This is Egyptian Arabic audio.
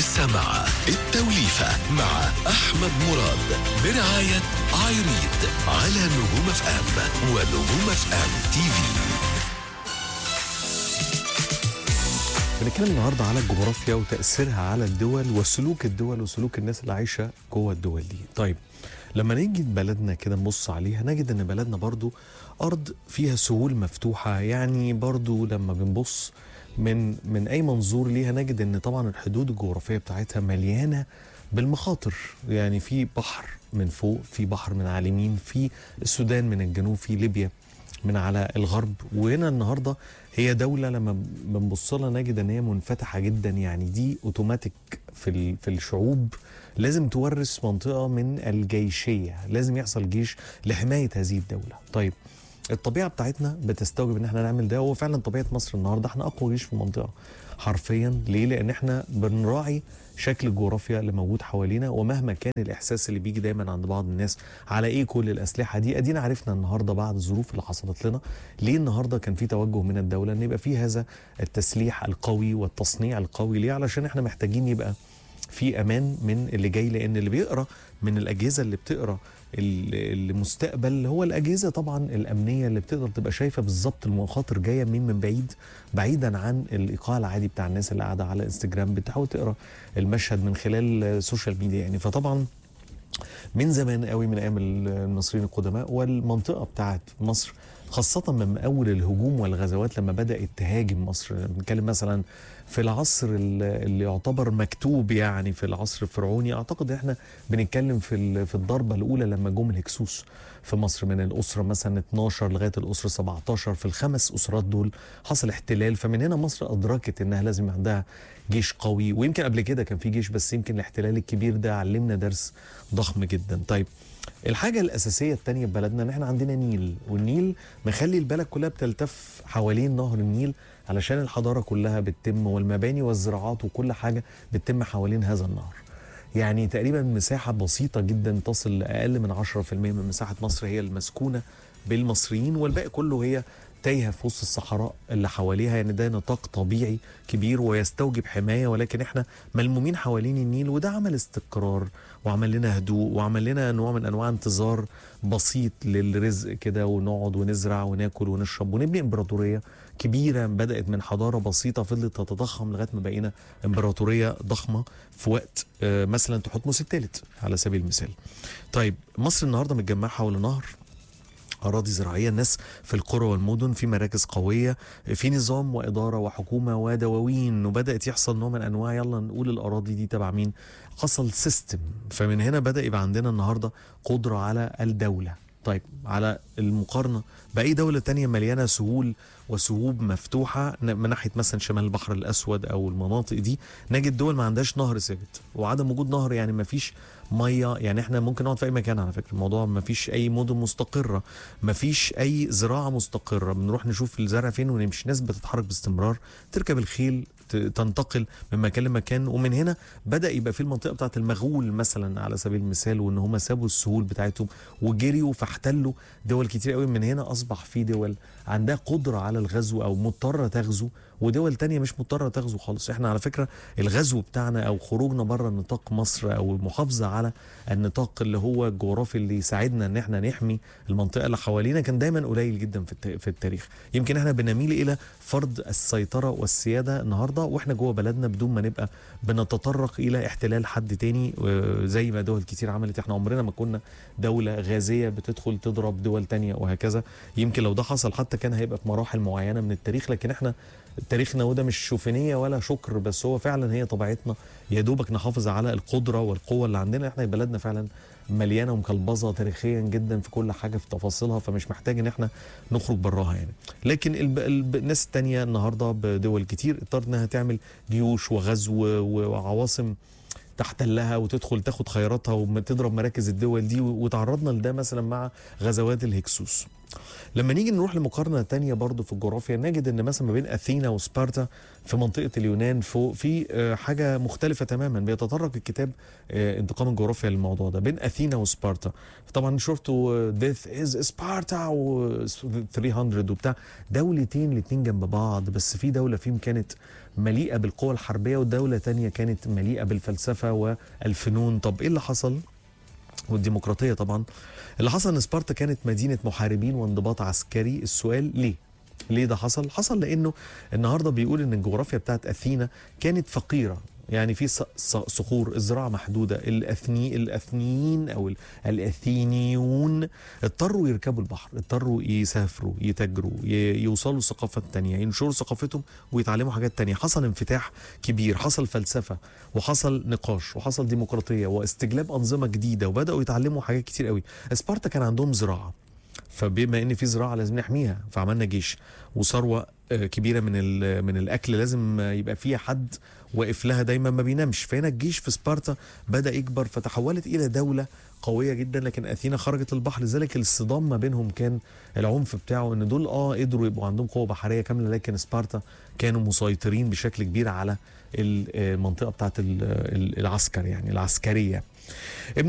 لسه مع التوليفة مع أحمد مراد برعاية عايريد على نجوم اف ام ونجوم اف ام تي في بنتكلم النهارده على الجغرافيا وتأثيرها على الدول وسلوك الدول وسلوك الناس اللي عايشة جوه الدول دي. طيب لما نيجي بلدنا كده نبص عليها نجد ان بلدنا برضو ارض فيها سهول مفتوحة يعني برضو لما بنبص من من اي منظور ليها نجد ان طبعا الحدود الجغرافية بتاعتها مليانة بالمخاطر يعني في بحر من فوق في بحر من على اليمين في السودان من الجنوب في ليبيا من على الغرب وهنا النهارده هي دوله لما بنبص لها نجد ان هي منفتحه جدا يعني دي اوتوماتيك في ال- في الشعوب لازم تورث منطقه من الجيشيه لازم يحصل جيش لحمايه هذه الدوله طيب الطبيعه بتاعتنا بتستوجب ان احنا نعمل ده وهو فعلا طبيعه مصر النهارده احنا اقوى جيش في المنطقه حرفيا ليه لان احنا بنراعي شكل الجغرافيا اللي موجود حوالينا ومهما كان الاحساس اللي بيجي دايما عند بعض الناس على ايه كل الاسلحه دي ادينا عرفنا النهارده بعد الظروف اللي حصلت لنا ليه النهارده كان في توجه من الدوله ان يبقى في هذا التسليح القوي والتصنيع القوي ليه علشان احنا محتاجين يبقى في امان من اللي جاي لان اللي بيقرا من الاجهزه اللي بتقرا ال- المستقبل هو الاجهزه طبعا الامنيه اللي بتقدر تبقى شايفه بالظبط المخاطر جايه منين من بعيد بعيدا عن الايقاع العادي بتاع الناس اللي قاعده على انستجرام بتحاول تقرا المشهد من خلال السوشيال ميديا يعني فطبعا من زمان قوي من ايام المصريين القدماء والمنطقه بتاعت مصر خاصة من أول الهجوم والغزوات لما بدأت تهاجم مصر بنتكلم مثلا في العصر ال- اللي يعتبر مكتوب يعني في العصر الفرعوني أعتقد إحنا بنتكلم في ال- في الضربة الأولى لما جم الهكسوس في مصر من الأسرة مثلا 12 لغاية الأسرة 17 في الخمس أسرات دول حصل احتلال فمن هنا مصر أدركت إنها لازم عندها جيش قوي ويمكن قبل كده كان في جيش بس يمكن الاحتلال الكبير ده علمنا درس ضخم جدا طيب الحاجة الأساسية التانية في بلدنا إن إحنا عندنا نيل والنيل مخلي البلد كلها بتلتف حوالين نهر النيل علشان الحضارة كلها بتتم والمباني والزراعات وكل حاجة بتتم حوالين هذا النهر يعني تقريبا مساحة بسيطة جدا تصل لأقل من 10% من مساحة مصر هي المسكونة بالمصريين والباقي كله هي تايهة في وسط الصحراء اللي حواليها يعني ده نطاق طبيعي كبير ويستوجب حماية ولكن احنا ملمومين حوالين النيل وده عمل استقرار وعمل لنا هدوء وعمل لنا نوع من انواع انتظار بسيط للرزق كده ونقعد ونزرع وناكل ونشرب ونبني امبراطورية كبيرة بدأت من حضارة بسيطة فضلت تتضخم لغاية ما بقينا امبراطورية ضخمة في وقت آه، مثلا تحتمس الثالث على سبيل المثال طيب مصر النهاردة متجمعة حول نهر أراضي زراعية الناس في القرى والمدن في مراكز قوية في نظام وإدارة وحكومة ودواوين وبدأت يحصل نوع من أنواع يلا نقول الأراضي دي تبع مين حصل سيستم فمن هنا بدأ يبقى عندنا النهاردة قدرة على الدولة طيب على المقارنة بأي دولة تانية مليانة سهول وسهوب مفتوحة ن- من ناحية مثلا شمال البحر الأسود أو المناطق دي نجد دول ما عندهاش نهر ثابت وعدم وجود نهر يعني ما فيش ميه يعني احنا ممكن نقعد في اي مكان على فكره الموضوع ما فيش اي مدن مستقره ما فيش اي زراعه مستقره بنروح نشوف الزرع فين ونمشي ناس بتتحرك باستمرار تركب الخيل ت- تنتقل من مكان لمكان ومن هنا بدا يبقى في المنطقه بتاعه المغول مثلا على سبيل المثال وان هم سابوا السهول بتاعتهم وجريوا فاحتلوا دول كتير قوي من هنا اصبح في دول عندها قدره على الغزو او مضطره تغزو ودول تانية مش مضطرة تغزو خالص احنا على فكرة الغزو بتاعنا او خروجنا بره نطاق مصر او المحافظة على النطاق اللي هو الجغرافي اللي يساعدنا ان احنا نحمي المنطقة اللي حوالينا كان دايما قليل جدا في الت- في التاريخ يمكن احنا بنميل الى فرض السيطرة والسيادة النهاردة واحنا جوه بلدنا بدون ما نبقى بنتطرق الى احتلال حد تاني آه، زي ما دول كتير عملت احنا عمرنا ما كنا دولة غازية بتدخل تضرب دول تانية وهكذا يمكن لو ده حصل حتى كان هيبقى في مراحل معينة من التاريخ لكن احنا تاريخنا وده مش شوفينيه ولا شكر بس هو فعلا هي طبيعتنا يا دوبك نحافظ على القدره والقوه اللي عندنا احنا بلدنا فعلا مليانه ومكلبظه تاريخيا جدا في كل حاجه في تفاصيلها فمش محتاج ان احنا نخرج براها يعني لكن الب... الب... الناس التانية النهارده بدول كتير اضطرت انها تعمل جيوش وغزو و- وعواصم تحتلها وتدخل تاخد خيراتها وتضرب مراكز الدول دي وتعرضنا لده مثلا مع غزوات الهكسوس لما نيجي نروح لمقارنه تانية برضو في الجغرافيا نجد ان مثلا ما بين اثينا وسبارتا في منطقه اليونان فوق في آه، حاجه مختلفه تماما بيتطرق الكتاب آه، انتقام الجغرافيا للموضوع ده بين اثينا وسبارتا طبعا شفتوا ديث از سبارتا و 300 وبتاع دولتين الاتنين جنب بعض بس في دوله فيهم كانت مليئه بالقوى الحربيه ودوله تانية كانت مليئه بالفلسفه والفنون طب ايه اللي حصل والديمقراطيه طبعا اللي حصل ان سبارتا كانت مدينه محاربين وانضباط عسكري السؤال ليه ليه ده حصل حصل لانه النهارده بيقول ان الجغرافيا بتاعت اثينا كانت فقيره يعني في ص- ص- صخور الزراعه محدوده الاثني الاثنيين او ال- الاثينيون اضطروا يركبوا البحر اضطروا يسافروا يتاجروا ي- يوصلوا لثقافات تانية ينشروا ثقافتهم ويتعلموا حاجات تانية حصل انفتاح كبير حصل فلسفه وحصل نقاش وحصل ديمقراطيه واستجلاب انظمه جديده وبداوا يتعلموا حاجات كتير قوي سبارتا كان عندهم زراعه فبما ان في زراعه لازم نحميها فعملنا جيش وثروه آه، كبيره من ال- من الاكل لازم آه، يبقى فيها حد واقف لها دايما ما بينامش فهنا الجيش في سبارتا بدا يكبر فتحولت الى دوله قويه جدا لكن اثينا خرجت البحر لذلك الصدام ما بينهم كان العنف بتاعه ان دول اه قدروا يبقوا عندهم قوه بحريه كامله لكن سبارتا كانوا مسيطرين بشكل كبير على ال- المنطقه بتاعت ال- ال- العسكر يعني العسكريه ابن